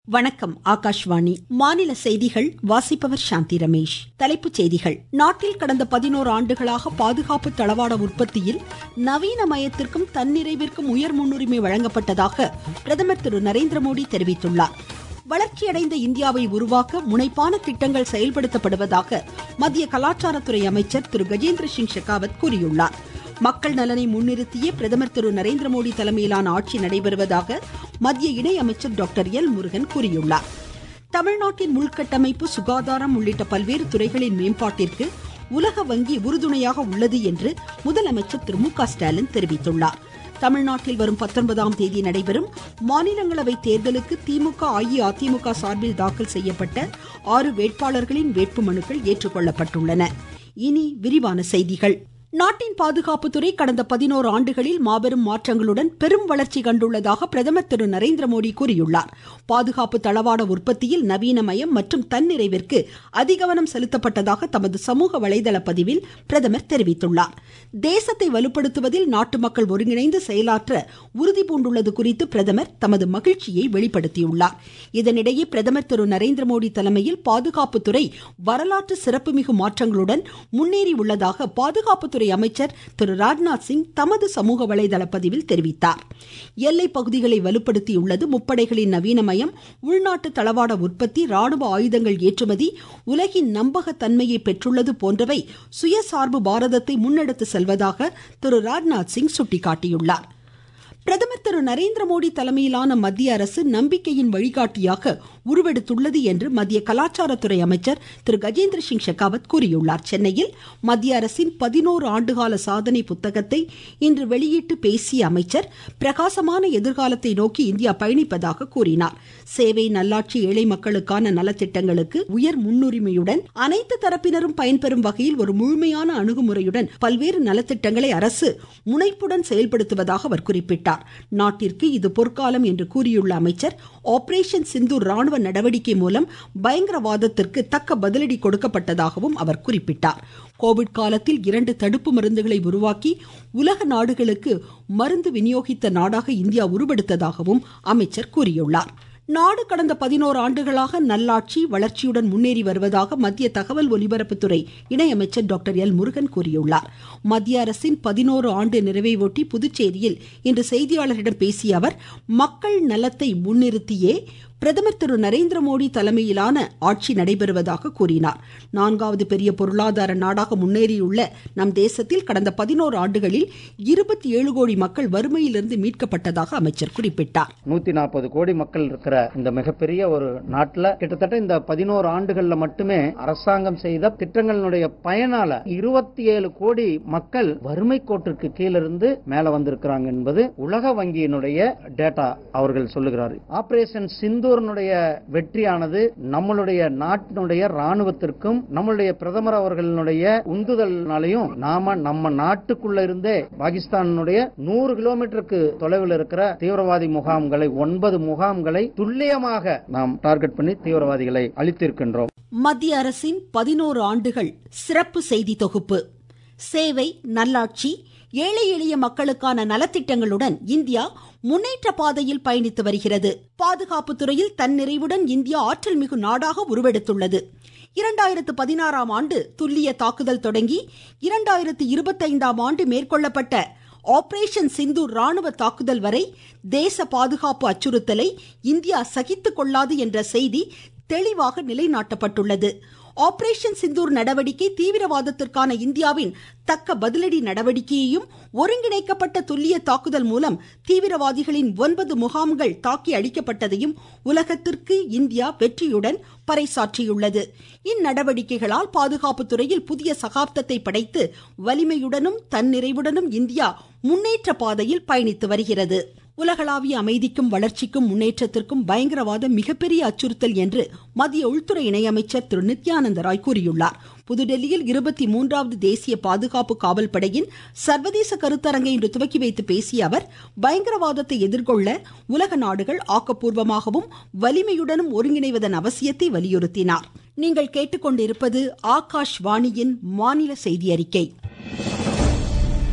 வணக்கம் ஆகாஷ்வாணி மாநில செய்திகள் வாசிப்பவர் சாந்தி ரமேஷ் தலைப்புச் செய்திகள் நாட்டில் கடந்த பதினோரு ஆண்டுகளாக பாதுகாப்பு தளவாட உற்பத்தியில் நவீனமயத்திற்கும் தன்னிறைவிற்கும் உயர் முன்னுரிமை வழங்கப்பட்டதாக பிரதமர் திரு நரேந்திர மோடி தெரிவித்துள்ளார் வளர்ச்சியடைந்த இந்தியாவை உருவாக்க முனைப்பான திட்டங்கள் செயல்படுத்தப்படுவதாக மத்திய கலாச்சாரத்துறை அமைச்சர் திரு கஜேந்திர சிங் ஷெகாவத் கூறியுள்ளார் மக்கள் நலனை முன்னிறுத்தியே பிரதமர் திரு நரேந்திர மோடி தலைமையிலான ஆட்சி நடைபெறுவதாக மத்திய இணையமைச்சர் டாக்டர் எல் முருகன் கூறியுள்ளார் தமிழ்நாட்டின் உள்கட்டமைப்பு சுகாதாரம் உள்ளிட்ட பல்வேறு துறைகளின் மேம்பாட்டிற்கு உலக வங்கி உறுதுணையாக உள்ளது என்று முதலமைச்சர் திரு மு க ஸ்டாலின் தெரிவித்துள்ளார் தமிழ்நாட்டில் வரும் பத்தொன்பதாம் தேதி நடைபெறும் மாநிலங்களவை தேர்தலுக்கு திமுக அஇஅதிமுக சார்பில் தாக்கல் செய்யப்பட்ட ஆறு வேட்பாளர்களின் வேட்புமனுக்கள் ஏற்றுக்கொள்ளப்பட்டுள்ளன இனி விரிவான செய்திகள் நாட்டின் பாதுகாப்புத்துறை கடந்த பதினோரு ஆண்டுகளில் மாபெரும் மாற்றங்களுடன் பெரும் வளர்ச்சி கண்டுள்ளதாக பிரதமர் திரு நரேந்திர மோடி கூறியுள்ளார் பாதுகாப்பு தளவாட உற்பத்தியில் நவீனமயம் மற்றும் தன்னிறைவிற்கு அதிகவனம் செலுத்தப்பட்டதாக தமது சமூக வலைதள பதிவில் பிரதமர் தெரிவித்துள்ளார் தேசத்தை வலுப்படுத்துவதில் நாட்டு மக்கள் ஒருங்கிணைந்து செயலாற்ற உறுதி பூண்டுள்ளது குறித்து பிரதமர் தமது மகிழ்ச்சியை வெளிப்படுத்தியுள்ளார் இதனிடையே பிரதமர் திரு நரேந்திர மோடி தலைமையில் பாதுகாப்புத்துறை வரலாற்று சிறப்புமிகு மாற்றங்களுடன் முன்னேறி உள்ளதாக பாதுகாப்புத்துறை துறை அமைச்சர் திரு ராஜ்நாத் சிங் தமது சமூக வலைதள பதிவில் தெரிவித்தார் எல்லை பகுதிகளை வலுப்படுத்தியுள்ளது முப்படைகளின் நவீனமயம் உள்நாட்டு தளவாட உற்பத்தி ராணுவ ஆயுதங்கள் ஏற்றுமதி உலகின் நம்பகத்தன்மையை பெற்றுள்ளது போன்றவை சுயசார்பு பாரதத்தை முன்னெடுத்து செல்வதாக திரு ராஜ்நாத் சிங் சுட்டிக்காட்டியுள்ளார் பிரதமர் திரு நரேந்திர மோடி தலைமையிலான மத்திய அரசு நம்பிக்கையின் வழிகாட்டியாக உருவெடுத்துள்ளது என்று மத்திய கலாச்சாரத்துறை அமைச்சர் திரு கஜேந்திர சிங் ஷெகாவத் கூறியுள்ளார் சென்னையில் மத்திய அரசின் பதினோரு ஆண்டுகால சாதனை புத்தகத்தை இன்று வெளியிட்டு பேசிய அமைச்சர் பிரகாசமான எதிர்காலத்தை நோக்கி இந்தியா பயணிப்பதாக கூறினார் சேவை நல்லாட்சி ஏழை மக்களுக்கான நலத்திட்டங்களுக்கு உயர் முன்னுரிமையுடன் அனைத்து தரப்பினரும் பயன்பெறும் வகையில் ஒரு முழுமையான அணுகுமுறையுடன் பல்வேறு நலத்திட்டங்களை அரசு முனைப்புடன் செயல்படுத்துவதாக அவர் குறிப்பிட்டார் நாட்டிற்கு இது பொற்காலம் என்று கூறியுள்ள அமைச்சர் ஆபரேஷன் சிந்து ராணுவ நடவடிக்கை மூலம் பயங்கரவாதத்திற்கு தக்க பதிலடி கொடுக்கப்பட்டதாகவும் அவர் குறிப்பிட்டார் கோவிட் காலத்தில் இரண்டு தடுப்பு மருந்துகளை உருவாக்கி உலக நாடுகளுக்கு மருந்து விநியோகித்த நாடாக இந்தியா உருவெடுத்ததாகவும் அமைச்சர் கூறியுள்ளார் நாடு கடந்த பதினோரு ஆண்டுகளாக நல்லாட்சி வளர்ச்சியுடன் முன்னேறி வருவதாக மத்திய தகவல் ஒலிபரப்புத்துறை இணையமைச்சர் டாக்டர் எல் முருகன் கூறியுள்ளார் மத்திய அரசின் பதினோரு ஆண்டு நிறைவையொட்டி புதுச்சேரியில் இன்று செய்தியாளர்களிடம் பேசிய அவர் மக்கள் நலத்தை முன்னிறுத்தியே பிரதமர் திரு நரேந்திர மோடி தலைமையிலான ஆட்சி நடைபெறுவதாக கூறினார் நான்காவது பெரிய பொருளாதார நாடாக முன்னேறியுள்ள நம் தேசத்தில் கடந்த பதினோரு ஆண்டுகளில் இருபத்தி ஏழு கோடி மக்கள் வறுமையிலிருந்து மீட்கப்பட்டதாக அமைச்சர் குறிப்பிட்டார் நூத்தி நாற்பது கோடி மக்கள் இருக்கிற இந்த மிகப்பெரிய ஒரு நாட்டில் கிட்டத்தட்ட இந்த பதினோரு ஆண்டுகள்ல மட்டுமே அரசாங்கம் செய்த திட்டங்களுடைய பயனால இருபத்தி ஏழு கோடி மக்கள் வறுமை கோட்டிற்கு கீழிருந்து மேல வந்திருக்கிறாங்க என்பது உலக வங்கியினுடைய டேட்டா அவர்கள் சொல்லுகிறார் ஆபரேஷன் சிந்து சிந்தூரனுடைய வெற்றியானது நம்மளுடைய நாட்டினுடைய ராணுவத்திற்கும் நம்மளுடைய பிரதமர் அவர்களுடைய உந்துதல்னாலையும் நாம நம்ம நாட்டுக்குள்ள இருந்தே பாகிஸ்தானுடைய நூறு கிலோமீட்டருக்கு தொலைவில் இருக்கிற தீவிரவாதி முகாம்களை ஒன்பது முகாம்களை துல்லியமாக நாம் டார்கெட் பண்ணி தீவிரவாதிகளை அழித்திருக்கின்றோம் மத்திய அரசின் பதினோரு ஆண்டுகள் சிறப்பு செய்தி தொகுப்பு சேவை நல்லாட்சி ஏழை எளிய மக்களுக்கான நலத்திட்டங்களுடன் இந்தியா முன்னேற்ற பாதையில் பயணித்து வருகிறது பாதுகாப்பு துறையில் தன்னிறைவுடன் இந்தியா ஆற்றல் மிகு நாடாக உருவெடுத்துள்ளது இரண்டாயிரத்து பதினாறாம் ஆண்டு துல்லிய தாக்குதல் தொடங்கி இரண்டாயிரத்து இருபத்தைந்தாம் ஆண்டு மேற்கொள்ளப்பட்ட ஆபரேஷன் சிந்து ராணுவ தாக்குதல் வரை தேச பாதுகாப்பு அச்சுறுத்தலை இந்தியா சகித்துக் கொள்ளாது என்ற செய்தி தெளிவாக நிலைநாட்டப்பட்டுள்ளது ஆபரேஷன் சிந்தூர் நடவடிக்கை தீவிரவாதத்திற்கான இந்தியாவின் தக்க பதிலடி நடவடிக்கையையும் ஒருங்கிணைக்கப்பட்ட துல்லிய தாக்குதல் மூலம் தீவிரவாதிகளின் ஒன்பது முகாம்கள் தாக்கி அழிக்கப்பட்டதையும் உலகத்திற்கு இந்தியா வெற்றியுடன் பறைசாற்றியுள்ளது இந்நடவடிக்கைகளால் பாதுகாப்பு துறையில் புதிய சகாப்தத்தை படைத்து வலிமையுடனும் தன்னிறைவுடனும் இந்தியா முன்னேற்ற பாதையில் பயணித்து வருகிறது உலகளாவிய அமைதிக்கும் வளர்ச்சிக்கும் முன்னேற்றத்திற்கும் பயங்கரவாதம் மிகப்பெரிய அச்சுறுத்தல் என்று மத்திய உள்துறை இணையமைச்சர் திரு நித்யானந்த ராய் கூறியுள்ளார் புதுடெல்லியில் இருபத்தி மூன்றாவது தேசிய பாதுகாப்பு காவல் படையின் சர்வதேச கருத்தரங்கை இன்று துவக்கி வைத்து பேசிய அவர் பயங்கரவாதத்தை எதிர்கொள்ள உலக நாடுகள் ஆக்கப்பூர்வமாகவும் வலிமையுடனும் ஒருங்கிணைவதன் அவசியத்தை வலியுறுத்தினார் நீங்கள் கேட்டுக்கொண்டிருப்பது ஆகாஷ் வாணியின் மாநில செய்தி அறிக்கை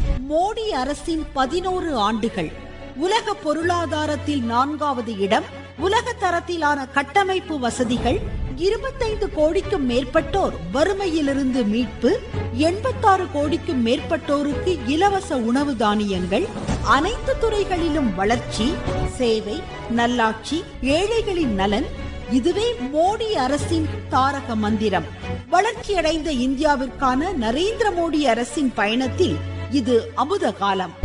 மோடி அரசின் பதினோரு ஆண்டுகள் உலக பொருளாதாரத்தில் நான்காவது இடம் உலக தரத்திலான கட்டமைப்பு வசதிகள் இருபத்தைந்து கோடிக்கும் மேற்பட்டோர் வறுமையிலிருந்து மீட்பு எண்பத்தாறு கோடிக்கும் மேற்பட்டோருக்கு இலவச உணவு தானியங்கள் அனைத்து துறைகளிலும் வளர்ச்சி சேவை நல்லாட்சி ஏழைகளின் நலன் இதுவே மோடி அரசின் தாரக மந்திரம் வளர்ச்சியடைந்த இந்தியாவிற்கான நரேந்திர மோடி அரசின் பயணத்தில் இது அமுத காலம்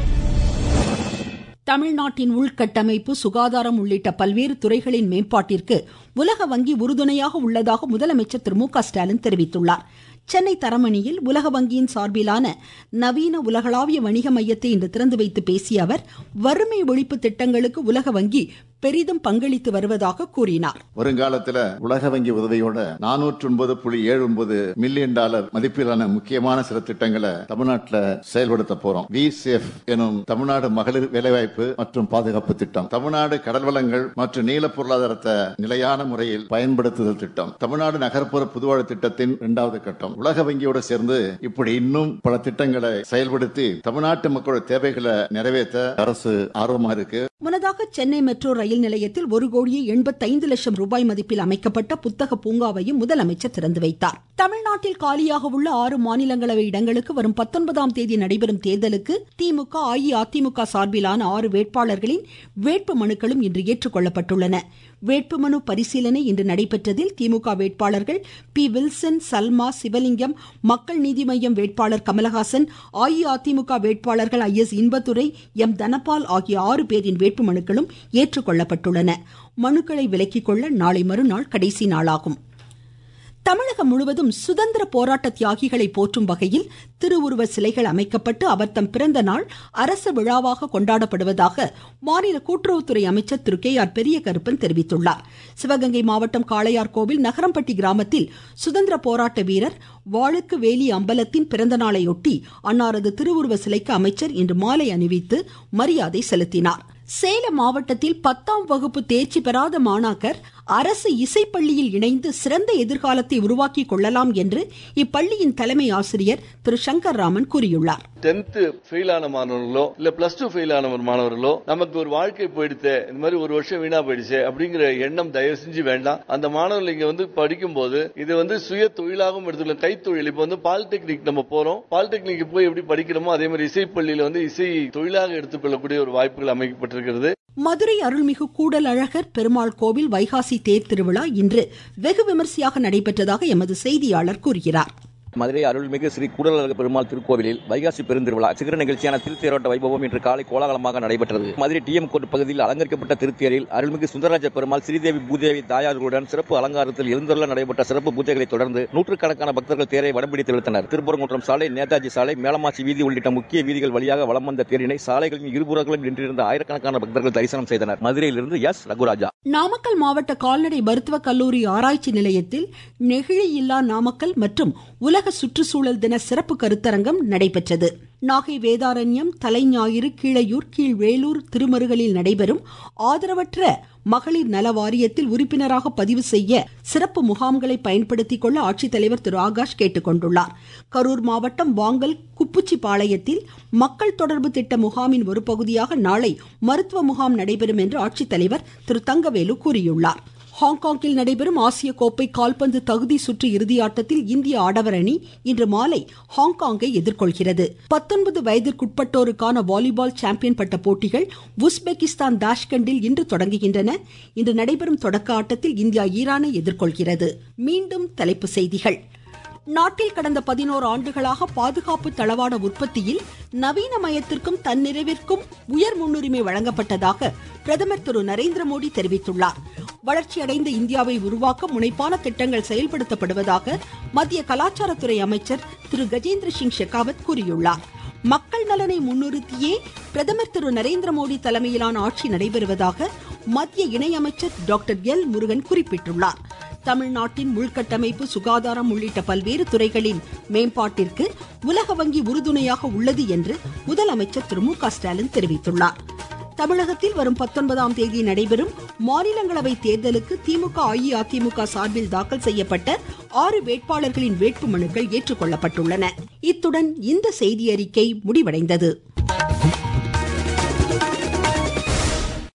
தமிழ்நாட்டின் உள்கட்டமைப்பு சுகாதாரம் உள்ளிட்ட பல்வேறு துறைகளின் மேம்பாட்டிற்கு உலக வங்கி உறுதுணையாக உள்ளதாக முதலமைச்சர் திரு மு க ஸ்டாலின் தெரிவித்துள்ளார் சென்னை தரமணியில் உலக வங்கியின் சார்பிலான நவீன உலகளாவிய வணிக மையத்தை இன்று திறந்து வைத்து பேசிய அவர் வறுமை ஒழிப்பு திட்டங்களுக்கு உலக வங்கி பெரிதும் பங்களித்து வருவதாக கூறினார் வருங்காலத்தில் உலக வங்கி உதவியோட நானூற்றி ஒன்பது புள்ளி ஏழு ஒன்பது மில்லியன் டாலர் மதிப்பிலான முக்கியமான சில திட்டங்களை தமிழ்நாட்டில் செயல்படுத்த போறோம் வி சேஃப் எனும் தமிழ்நாடு மகளிர் வேலைவாய்ப்பு மற்றும் பாதுகாப்பு திட்டம் தமிழ்நாடு கடல் வளங்கள் மற்றும் நீல பொருளாதாரத்தை நிலையான முறையில் பயன்படுத்துதல் திட்டம் தமிழ்நாடு நகர்ப்புற புதுவாழ்வு திட்டத்தின் இரண்டாவது கட்டம் உலக வங்கியோடு சேர்ந்து இப்படி இன்னும் பல திட்டங்களை செயல்படுத்தி தமிழ்நாட்டு மக்களோட தேவைகளை நிறைவேற்ற அரசு ஆர்வமா இருக்கு முன்னதாக சென்னை மெட்ரோ ரயில் நிலையத்தில் ஒரு கோடியே எண்பத்தைந்து லட்சம் ரூபாய் மதிப்பில் அமைக்கப்பட்ட புத்தக பூங்காவையும் முதலமைச்சர் திறந்து வைத்தார் தமிழ்நாட்டில் காலியாக உள்ள ஆறு மாநிலங்களவை இடங்களுக்கு வரும் பத்தொன்பதாம் தேதி நடைபெறும் தேர்தலுக்கு திமுக அஇஅதிமுக சார்பிலான ஆறு வேட்பாளர்களின் வேட்பு மனுக்களும் இன்று ஏற்றுக்கொள்ளப்பட்டுள்ளன வேட்புமனு பரிசீலனை இன்று நடைபெற்றதில் திமுக வேட்பாளர்கள் பி வில்சன் சல்மா சிவலிங்கம் மக்கள் நீதி மய்யம் வேட்பாளர் கமலஹாசன் அஇஅதிமுக வேட்பாளர்கள் I S Inbadurai M Dhanapal ஆகிய ஆறு பேரின் வேட்புமனுக்களும் ஏற்றுக்கொள்ளப்பட்டுள்ளன மனுக்களை விலக்கிக் கொள்ள நாளை மறுநாள் கடைசி நாளாகும் தமிழகம் முழுவதும் சுதந்திர போராட்ட தியாகிகளை போற்றும் வகையில் திருவுருவ சிலைகள் அமைக்கப்பட்டு அவர் தம் பிறந்த நாள் அரச விழாவாக கொண்டாடப்படுவதாக மாநில கூட்டுறவுத்துறை அமைச்சர் திரு கே ஆர் பெரிய கருப்பன் தெரிவித்துள்ளார் சிவகங்கை மாவட்டம் காளையார்கோவில் நகரம்பட்டி கிராமத்தில் சுதந்திர போராட்ட வீரர் வாழுக்கு வேலி அம்பலத்தின் பிறந்த நாளையொட்டி அன்னாரது திருவுருவ சிலைக்கு அமைச்சர் இன்று மாலை அணிவித்து மரியாதை செலுத்தினார் சேலம் மாவட்டத்தில் பத்தாம் வகுப்பு தேர்ச்சி பெறாத மாணாக்கர் அரசு இசைப்பள்ளியில் இணைந்து சிறந்த எதிர்காலத்தை உருவாக்கி கொள்ளலாம் என்று இப்பள்ளியின் தலைமை ஆசிரியர் திரு சங்கர் ராமன் கூறியுள்ளார் டென்த் ஃபெயில் ஆன மாணவர்களோ இல்ல பிளஸ் டூ ஃபெயில் ஆன ஒரு மாணவர்களோ நமக்கு ஒரு வாழ்க்கை போயிடுச்சு இந்த மாதிரி ஒரு வருஷம் வீணா போயிடுச்சு அப்படிங்கிற எண்ணம் தயவு செஞ்சு வேண்டாம் அந்த மாணவர்கள் இங்க வந்து படிக்கும் போது இது வந்து சுய தொழிலாகவும் எடுத்துக்கலாம் கைத்தொழில் இப்போ வந்து பாலிடெக்னிக் நம்ம போறோம் பாலிடெக்னிக் போய் எப்படி படிக்கிறோமோ அதே மாதிரி இசைப்பள்ளியில வந்து இசை தொழிலாக எடுத்துக்கொள்ளக்கூடிய ஒரு வாய்ப்புகள் அமைக்கப்பட்டிருக்கிறது மதுரை அருள்மிகு கூடல் அழகர் பெருமாள் கோவில் வைகாசி தேர் திருவிழா இன்று வெகு விமர்சையாக நடைபெற்றதாக எமது செய்தியாளர் கூறுகிறார் மதுரை அருள்மிகு ஸ்ரீ கூடலழக பெருமாள் திருக்கோவிலில் வைகாசி பெருந்திருவிழா சிகர நிகழ்ச்சியான திருத்தேரோட்ட வைபவம் இன்று காலை கோலாகலமாக நடைபெற்றது மதுரை டிஎம் கோட் பகுதியில் அலங்கரிக்கப்பட்ட திருத்தேரில் அருள்மிகு சுந்தரராஜ பெருமாள் ஸ்ரீதேவி பூதேவி தாயார்களுடன் சிறப்பு அலங்காரத்தில் எழுந்தருள நடைபெற்ற சிறப்பு பூஜைகளை தொடர்ந்து நூற்றுக்கணக்கான பக்தர்கள் தேரை வடம்பிடித்து இழுத்தனர் திருப்பரங்குன்றம் சாலை நேதாஜி சாலை மேலமாச்சி வீதி உள்ளிட்ட முக்கிய வீதிகள் வழியாக வலம் வந்த தேரினை சாலைகளின் இருபுறங்களும் நின்றிருந்த ஆயிரக்கணக்கான பக்தர்கள் தரிசனம் செய்தனர் மதுரையிலிருந்து எஸ் ரகுராஜா நாமக்கல் மாவட்ட கால்நடை மருத்துவக் கல்லூரி ஆராய்ச்சி நிலையத்தில் நெகிழி இல்லா நாமக்கல் மற்றும் உலக சுற்றுச்சூழல் தின சிறப்பு கருத்தரங்கம் நடைபெற்றது நாகை வேதாரண்யம் தலைஞாயிறு கீழையூர் கீழ்வேலூர் திருமருகலில் நடைபெறும் ஆதரவற்ற மகளிர் நல வாரியத்தில் உறுப்பினராக பதிவு செய்ய சிறப்பு முகாம்களை பயன்படுத்திக் கொள்ள ஆட்சித்தலைவர் திரு ஆகாஷ் கேட்டுக்கொண்டுள்ளார் கரூர் மாவட்டம் வாங்கல் குப்புச்சிபாளையத்தில் மக்கள் தொடர்பு திட்ட முகாமின் ஒரு பகுதியாக நாளை மருத்துவ முகாம் நடைபெறும் என்று ஆட்சித்தலைவர் திரு தங்கவேலு கூறியுள்ளார் ஹாங்காங்கில் நடைபெறும் ஆசிய கோப்பை கால்பந்து தகுதி சுற்று இறுதியாட்டத்தில் இந்திய ஆடவர் அணி இன்று மாலை ஹாங்காங்கை எதிர்கொள்கிறது பத்தொன்பது வயதிற்குட்பட்டோருக்கான வாலிபால் சாம்பியன் பட்ட போட்டிகள் உஸ்பெகிஸ்தான் தாஷ்கண்டில் இன்று தொடங்குகின்றன இன்று நடைபெறும் தொடக்க ஆட்டத்தில் இந்தியா ஈரானை எதிர்கொள்கிறது மீண்டும் தலைப்பு செய்திகள் நாட்டில் கடந்த பதினோரு ஆண்டுகளாக பாதுகாப்பு தளவாட உற்பத்தியில் நவீனமயத்திற்கும் தன்னிறைவிற்கும் உயர் முன்னுரிமை வழங்கப்பட்டதாக பிரதமர் திரு நரேந்திர மோடி தெரிவித்துள்ளார் வளர்ச்சியடைந்த இந்தியாவை உருவாக்க முனைப்பான திட்டங்கள் செயல்படுத்தப்படுவதாக மத்திய கலாச்சாரத்துறை அமைச்சர் திரு கஜேந்திர சிங் ஷெகாவத் கூறியுள்ளார் மக்கள் நலனை முன்னிறுத்தியே பிரதமர் திரு நரேந்திர மோடி தலைமையிலான ஆட்சி நடைபெறுவதாக மத்திய இணையமைச்சர் டாக்டர் எல் முருகன் குறிப்பிட்டுள்ளார் தமிழ்நாட்டின் உள்கட்டமைப்பு சுகாதாரம் உள்ளிட்ட பல்வேறு துறைகளின் மேம்பாட்டிற்கு உலக வங்கி உறுதுணையாக உள்ளது என்று முதலமைச்சர் திரு மு க ஸ்டாலின் தெரிவித்துள்ளார் தமிழகத்தில் வரும் பத்தொன்பதாம் தேதி நடைபெறும் மாநிலங்களவை தேர்தலுக்கு திமுக அஇஅதிமுக சார்பில் தாக்கல் செய்யப்பட்ட ஆறு வேட்பாளர்களின் வேட்புமனுக்கள் ஏற்றுக்கொள்ளப்பட்டுள்ளன இத்துடன் இந்த செய்தியறிக்கை முடிவடைந்தது